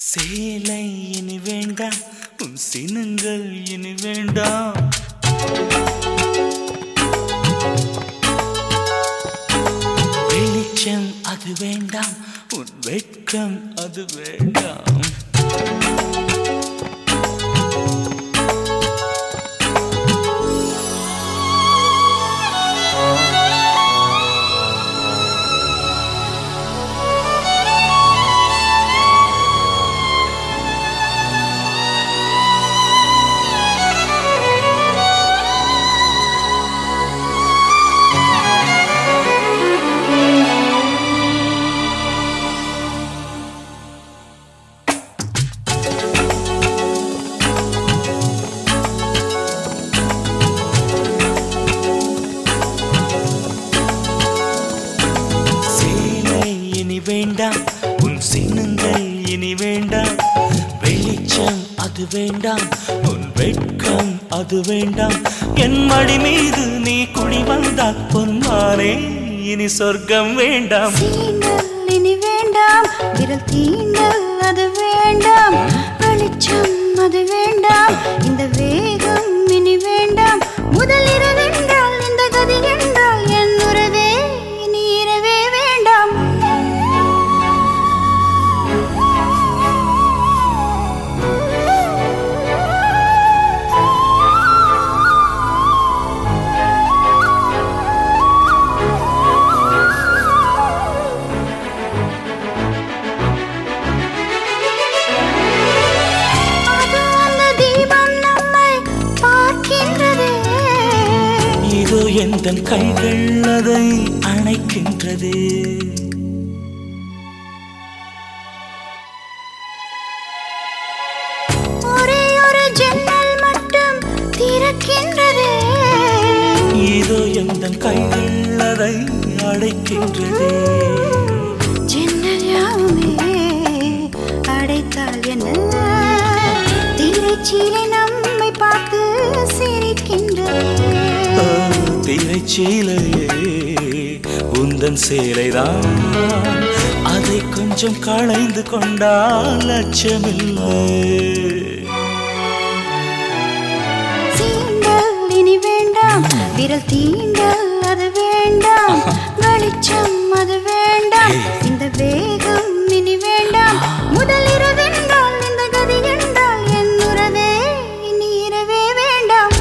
சேலை இனி வேண்டாம் உன் சினங்கள் இனி வேண்டாம் வெளிச்சம் அது வேண்டாம் உன் வெட்கம் அது வேண்டாம் சேலை இனி வேண்டாம் உன் சின்னங்கள் இனி வேண்டாம் வெளிச்சம் அது வேண்டாம் உன் வெட்கம் அது வேண்டாம் என் மடி மீது நீ குடி வந்தால் பொன்மானே இனி சொர்க்கம் வேண்டாம் சீண்டல் இனி வேண்டாம் விரல் தீண்டல் அது வேண்டாம் வெளிச்சம் அது வேண்டாம் இந்த வேகம் இனி வேண்டாம் முதல் இரவென்றால் இந்த கதி என்றால் என் உறவே இனி இரவே வேண்டாம் அது அந்த தீபம் நம்மை பார்க்கின்றதே இதோ எந்த கைகள் அதை அணைக்கின்றது ஒரே ஒரு ஜன்னல் மட்டும் திறக்கின்றதே இதோ எந்த கைகள் அதை அடைக்கின்றது ஜன்னல் யாவுமே அடைத்தால் என்ன திரைச்சீலை நம்மை பார்த்து சிரிக்கின்றதே திரைச்சீலையே உந்தன் சேலைதான் அதை கொஞ்சம் களைந்து கொண்டால் அச்சமில்லை சீண்டல் இனி வேண்டாம் விரல் தீண்டல் அது வேண்டாம் வெளிச்சம் அது வேண்டாம் இந்த வேகம் இனி வேண்டாம் முதல் இரவென்றால் இந்த கதி என்றால் என் உறவே இனி இரவே வேண்டாம்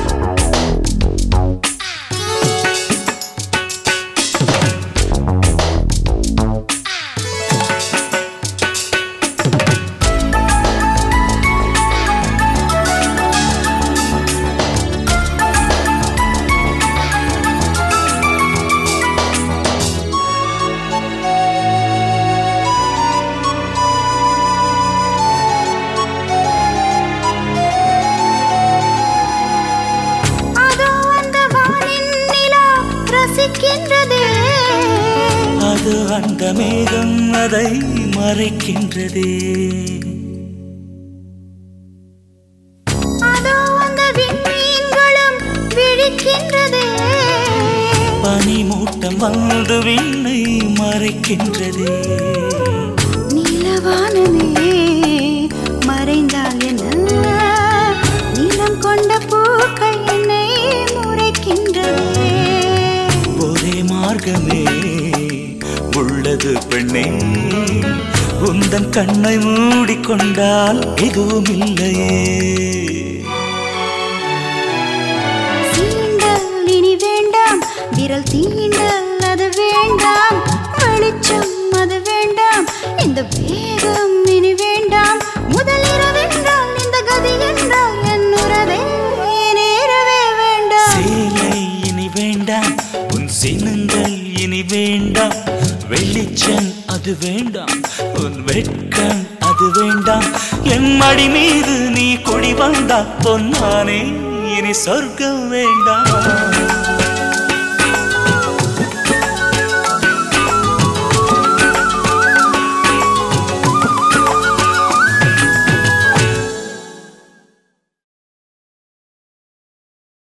அதோ அந்த வானின் நிலா ரசிக்கின்றதே அது அந்த மேகம் அதை மறைக்கின்றதே அதோ அந்த விண்மீன்களும் விழிக்கின்றதே பனிமூட்டம் வந்து விண்ணை மறைக்கின்றதே நீலவானமே மறைந்தால் என்ன நீலம் கொண்ட பூக்கள் என்னை முறைக்கின்றதே ஒரே மார்க்கமே உள்ளது பெண்ணே உந்தன் கண்ணை மூடிக்கொண்டால் எதுவும் இல்லையே சீண்டல் இனி வேண்டாம் விரல் தீண்டல் அது வேண்டாம் வெளிச்சம் அது வேண்டாம் இந்த வேகம் இனி வேண்டாம் முதல் இரவென்றால் இந்த கதி என்றால் என் உறவே நேரவே வேண்டாம் சேலை இனி வேண்டாம் உன் சினங்கள் இனி வேண்டாம் வெளிச்சம் அது வேண்டாம் உன் வெட்கம் அது வேண்டாம் என் மடி மீது நீ குடி வந்தா பொன்னானே இனி சொர்க்கம் வேண்டாம்